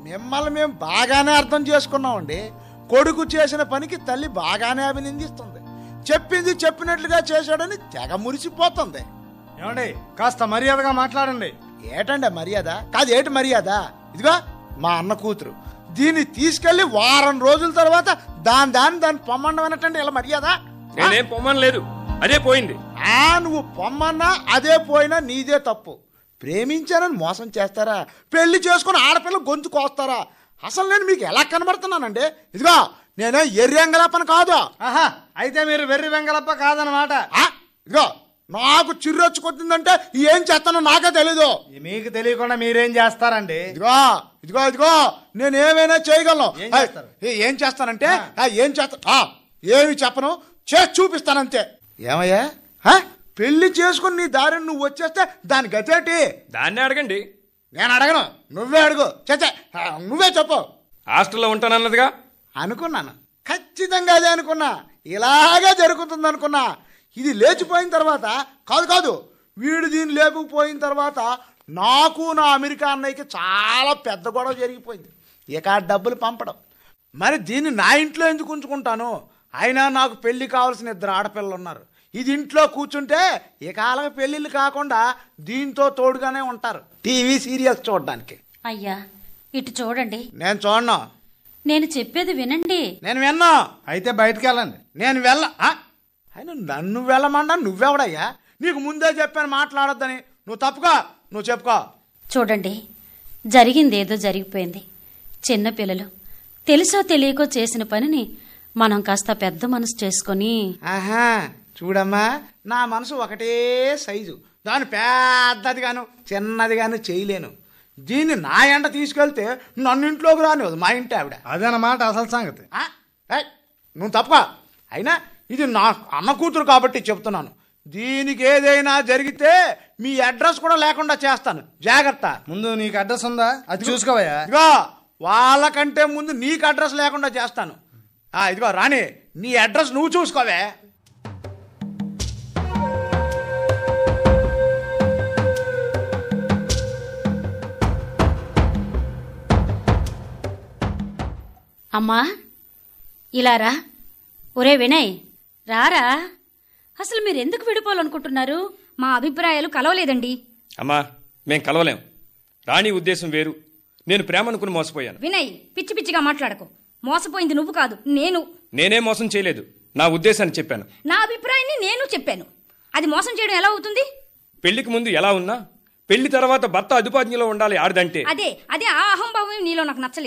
మిమ్మల్ని మేము బాగానే అర్థం చేసుకున్నామండి కొడుకు చేసిన పనికి తల్లి బాగానే అభినందిస్తుంది చెప్పింది చెప్పినట్లుగా చేశాడని తెగ మురిసిపోతుంది ఏమండి కాస్త మర్యాదగా మాట్లాడండి ఏటండి మర్యాద కాదు ఏటి మర్యాద ఇదిగో మా అన్న కూతురు దీన్ని తీసుకెళ్లి వారం రోజుల తర్వాత దాని దాన్ని దాన్ని పొమ్మండం అన్నట్టండి ఇలా మర్యాద నేనేం పొమ్మని లేదు అదే పోయింది ఆ నువ్వు పొమ్మన్నా అదే పోయినా నీదే తప్పు ప్రేమించానని మోసం చేస్తారా పెళ్లి చేసుకుని ఆడపిల్ల గొంతు కోస్తారా అసలు నేను మీకు ఎలా కనబడుతున్నానండి ఇదిగో నేనే ఎర్రెంగలపని కాదు ఆహా అయితే మీరు వెర్రి వెంగళప్ప కాదనమాట ఆ, ఇదిగో నాకు చిర్రొచ్చు కొట్టిందంటే ఏం చేస్తానో నాకే తెలీదు మీకు తెలియకుండా మీరేం చేస్తారండి ఇదిగో ఇదిగో ఇదిగో నేను ఏమైనా చేయగలను ఏం ఐ, చేస్తారు? ఏ- ఏం చేస్తానంటే ఆ, ఏం చేస్తా ఆ, ఏమి చెప్పను చేసి చూపిస్తానంతే ఏమయ్యా ఆ? పెళ్లి చేసుకుని నీ దారిని నువ్వు వచ్చేస్తే దాని గతేటి దాన్నే అడగండి నేను అడగను నువ్వే అడుగు చచ్చా నువ్వే చెప్పు హాస్టల్లో ఉంటానన్నదిగా అనుకున్నాను ఖచ్చితంగా అదే అనుకున్నా ఇలాగే జరుగుతుంది అనుకున్నా ఇది లేచిపోయిన తర్వాత కాదు కాదు వీడు దీన్ని లేపుకుపోయిన తర్వాత నాకు నా అమెరికా అన్నయ్యకి చాలా పెద్ద గొడవ జరిగిపోయింది ఇక ఆ డబ్బులు పంపడం మరి దీన్ని నా ఇంట్లో ఎందుకు ఉంచుకుంటాను అయినా నాకు పెళ్లి కావాల్సిన ఇద్దరు ఆడపిల్లలు ఉన్నారు ఇది ఇంట్లో కూర్చుంటే ఇక అలాగ పెళ్ళిళ్ళు కాకుండా దీంతో తోడుగానే ఉంటారు టీవీ సీరియల్స్ చూడడానికి అయ్యా ఇటు చూడండి నేను చూడను నేను చెప్పేది వినండి నేను విన్నా అయితే బయటికి వెళ్ళండి నేను వెళ్ళ ఆ? అయినా నన్ను వెళ్ళమన్నా నువ్వెవడయ్యా నీకు ముందే చెప్పాను మాట్లాడొద్దని నువ్వు తప్పుకో నువ్వు చెప్పుకో చూడండి జరిగిందేదో జరిగిపోయింది చిన్నపిల్లలు తెలుసో తెలియకో చేసిన పనిని మనం కాస్త పెద్ద మనసు చేసుకొని ఆహా చూడమ్మా నా మనసు ఒకటే సైజు దాని పెద్దదిగాను చిన్నదిగాను చేయలేను దీన్ని నా ఎంట తీసుకెళ్తే నన్ను ఇంట్లోకి రానివ్వదు మా ఇంటి ఆవిడ అదనమాట అసలు సంగతి ఆ? ఏయ్, నువ్వు తప్పుకో అయినా ఇది నా అన్న కూతురు కాబట్టి చెప్తున్నాను దీనికి ఏదైనా జరిగితే మీ అడ్రస్ కూడా లేకుండా చేస్తాను జాగ్రత్త ముందు నీకు అడ్రస్ ఉందా అది చూసుకోవయ్యా ఇదిగో వాళ్ళకంటే ముందు నీకు అడ్రస్ లేకుండా చేస్తాను ఆ ఇదిగో రాణి నీ అడ్రస్ నువ్వు చూసుకోవే అమ్మా ఇలా రా ఒరే వినయ్ రారా అసలు మీరు ఎందుకు విడిపోవాలనుకుంటున్నారు మా అభిప్రాయాలు కలవలేదండి అమ్మా మేం కలవలేం రాణి ఉద్దేశం వేరు నేను ప్రేమ అనుకుని మోసపోయాను వినయ్ పిచ్చి పిచ్చిగా మాట్లాడకు మోసపోయింది నువ్వు కాదు నేను నేనే మోసం చేయలేదు నా ఉద్దేశాన్ని చెప్పాను నా అభిప్రాయాన్ని నేను చెప్పాను అది మోసం చేయడం ఎలా అవుతుంది పెళ్లికి ముందు ఎలా ఉన్నా పెళ్లి తర్వాత భర్త అదుపాజ్ఞలో ఉండాలి ఆడదంటే అదే అదే ఆ అహంభావం నీలో నాకు నచ్చలేదు